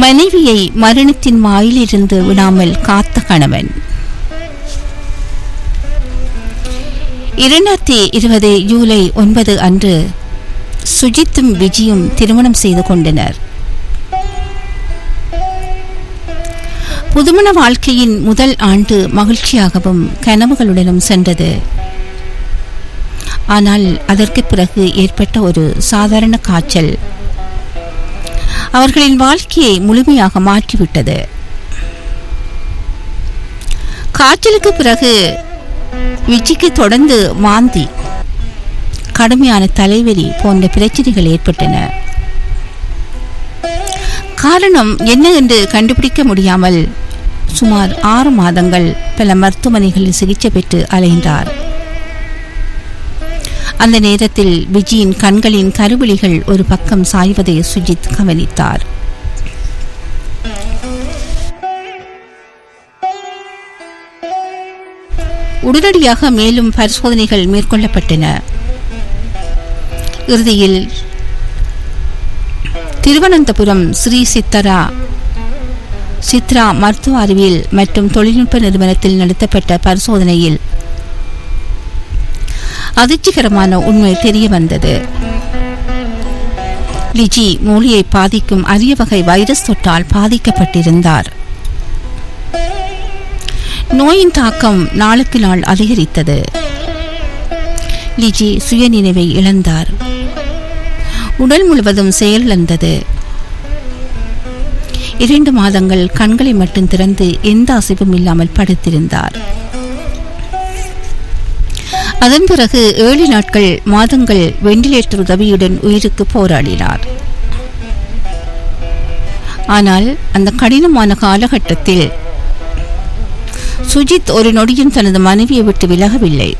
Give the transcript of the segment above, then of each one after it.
மனைவியை மரணத்தின் வாயிலிருந்து விடாமல் காத்த கணவன் இரண்டாயிரத்தி இருபது ஜூலை ஒன்பது அன்று சுஜித்தும் விஜயும் திருமணம் செய்து கொண்டனர் புதுமண வாழ்க்கையின் முதல் ஆண்டு மகிழ்ச்சியாகவும் கனவுகளுடனும் சென்றது ஆனால் அதற்கு பிறகு ஏற்பட்ட ஒரு சாதாரண காய்ச்சல் அவர்களின் வாழ்க்கையை முழுமையாக மாற்றிவிட்டது காய்ச்சலுக்கு பிறகு விஜிக்கு தொடர்ந்து மாந்தி கடுமையான தலைவலி போன்ற பிரச்சனைகள் ஏற்பட்டன காரணம் என்ன என்று கண்டுபிடிக்க முடியாமல் சுமார் ஆறு மாதங்கள் பல மருத்துவமனைகளில் சிகிச்சை பெற்று அலைந்தார் அந்த நேரத்தில் விஜயின் கண்களின் கருவிழிகள் ஒரு பக்கம் சாய்வதை சுஜித் கவனித்தார் உடனடியாக மேலும் பரிசோதனைகள் மேற்கொள்ளப்பட்டன இறுதியில் திருவனந்தபுரம் ஸ்ரீ சித்தரா சித்ரா மருத்துவ அறிவியல் மற்றும் தொழில்நுட்ப நிறுவனத்தில் நடத்தப்பட்ட பரிசோதனையில் அதிர்ச்சிகரமான உண்மை தெரிய வந்தது லிஜி மூளையை பாதிக்கும் அரிய வகை வைரஸ் தொற்றால் பாதிக்கப்பட்டிருந்தார் நோயின் தாக்கம் நாளுக்கு நாள் அதிகரித்தது லிஜி சுயநினைவை இழந்தார் உடல் முழுவதும் செயலிழந்தது இரண்டு மாதங்கள் கண்களை மட்டும் திறந்து எந்த அசைவும் இல்லாமல் படுத்திருந்தார் அதன் பிறகு ஏழு நாட்கள் மாதங்கள் வெண்டிலேட்டர் உதவியுடன் உயிருக்கு போராடினார் ஆனால் அந்த கடினமான காலகட்டத்தில் சுஜித் ஒரு நொடியும் தனது மனைவியை விட்டு விலகவில்லை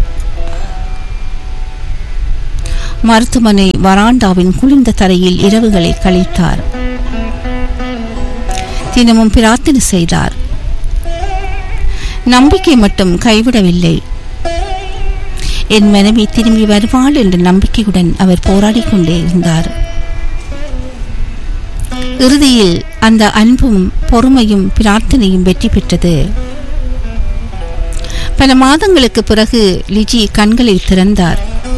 மருத்துவமனை வராண்டாவின் குளிர்ந்த தரையில் இரவுகளை கழித்தார் தினமும் பிரார்த்தனை செய்தார் நம்பிக்கை மட்டும் கைவிடவில்லை என் மனைவி திரும்பி வருவாள் என்ற நம்பிக்கையுடன் அவர் போராடிக் கொண்டே இருந்தார் இறுதியில் அந்த அன்பும் பொறுமையும் பிரார்த்தனையும் வெற்றி பெற்றது பல மாதங்களுக்கு பிறகு லிஜி கண்களை திறந்தார்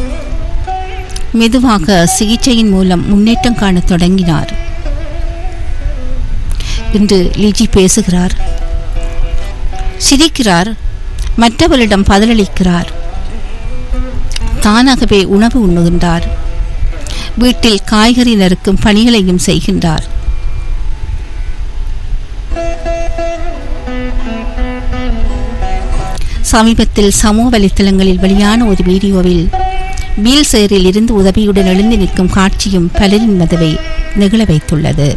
மெதுவாக சிகிச்சையின் மூலம் முன்னேற்றம் காணத் தொடங்கினார் இன்று லிஜி பேசுகிறார் சிரிக்கிறார் மற்றவரிடம் பதிலளிக்கிறார் தானாகவே உணவு உண்ணுகின்றார் வீட்டில் காய்கறி நறுக்கும் பணிகளையும் செய்கின்றார் சமீபத்தில் சமூக வலைத்தளங்களில் வெளியான ஒரு வீடியோவில் வீல் சேரில் இருந்து உதவியுடன் எழுந்து நிற்கும் காட்சியும் பலரின் மதவை நிகழ வைத்துள்ளது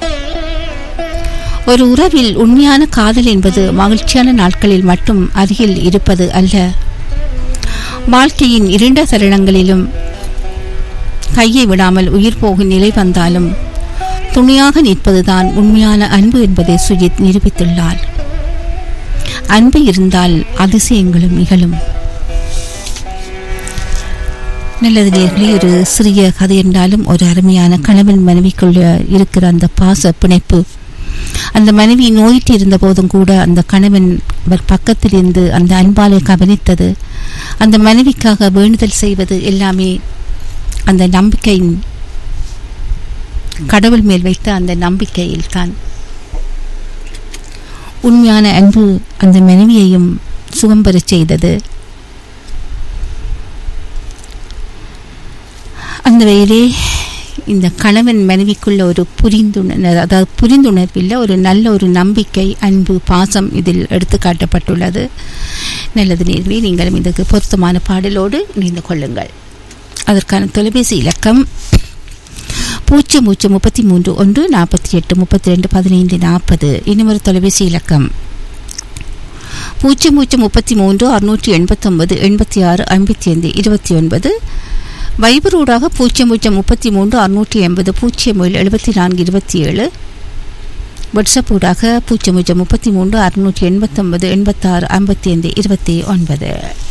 ஒரு உறவில் உண்மையான காதல் என்பது மகிழ்ச்சியான நாட்களில் மட்டும் அருகில் இருப்பது அல்ல வாழ்க்கையின் இரண்ட தருணங்களிலும் கையை விடாமல் உயிர் போகும் நிலை வந்தாலும் துணையாக நிற்பதுதான் உண்மையான அன்பு என்பதை சுஜித் நிரூபித்துள்ளார் அன்பு இருந்தால் அதிசயங்களும் நிகழும் நல்லது நேர்களே ஒரு சிறிய கதை என்றாலும் ஒரு அருமையான கணவன் மனைவிக்குள்ள இருக்கிற அந்த பாச பிணைப்பு அந்த மனைவி நோயிட்டு இருந்த போதும் கூட அந்த கணவன் அவர் பக்கத்தில் இருந்து அந்த அன்பாலை கவனித்தது அந்த மனைவிக்காக வேண்டுதல் செய்வது எல்லாமே அந்த நம்பிக்கையின் கடவுள் மேல் வைத்த அந்த நம்பிக்கையில் தான் உண்மையான அன்பு அந்த மனைவியையும் சுகம் பெறச் செய்தது அந்த வகையிலே இந்த கணவன் மனைவிக்குள்ள ஒரு புரிந்துணர் அதாவது புரிந்துணர்வில் ஒரு நல்ல ஒரு நம்பிக்கை அன்பு பாசம் இதில் எடுத்து காட்டப்பட்டுள்ளது நல்லது நேர்களே நீங்களும் இதுக்கு பொருத்தமான பாடலோடு இணைந்து கொள்ளுங்கள் அதற்கான தொலைபேசி இலக்கம் பூஜ்ஜியம் பூஜ்ஜியம் முப்பத்தி மூன்று ஒன்று நாற்பத்தி எட்டு முப்பத்தி ரெண்டு பதினைந்து நாற்பது இன்னும் ஒரு தொலைபேசி இலக்கம் பூஜ்ஜியம் பூஜ்ஜியம் முப்பத்தி மூன்று அறுநூற்றி எண்பத்தொன்பது எண்பத்தி ஆறு ஐம்பத்தி ஐந்து இருபத்தி ஒன்பது வைபரூடாக பூஜ்ஜியம் பூஜ்ஜியம் முப்பத்தி மூன்று அறுநூற்றி எண்பது பூஜ்ஜியம் ஏழு எழுபத்தி நான்கு இருபத்தி ஏழு வாட்ஸ்அப் ஊடாக பூஜ்ஜியம் பூஜ்ஜியம் முப்பத்தி மூன்று அறுநூற்றி எண்பத்தொன்பது எண்பத்தாறு ஐம்பத்தி ஐந்து இருபத்தி ஒன்பது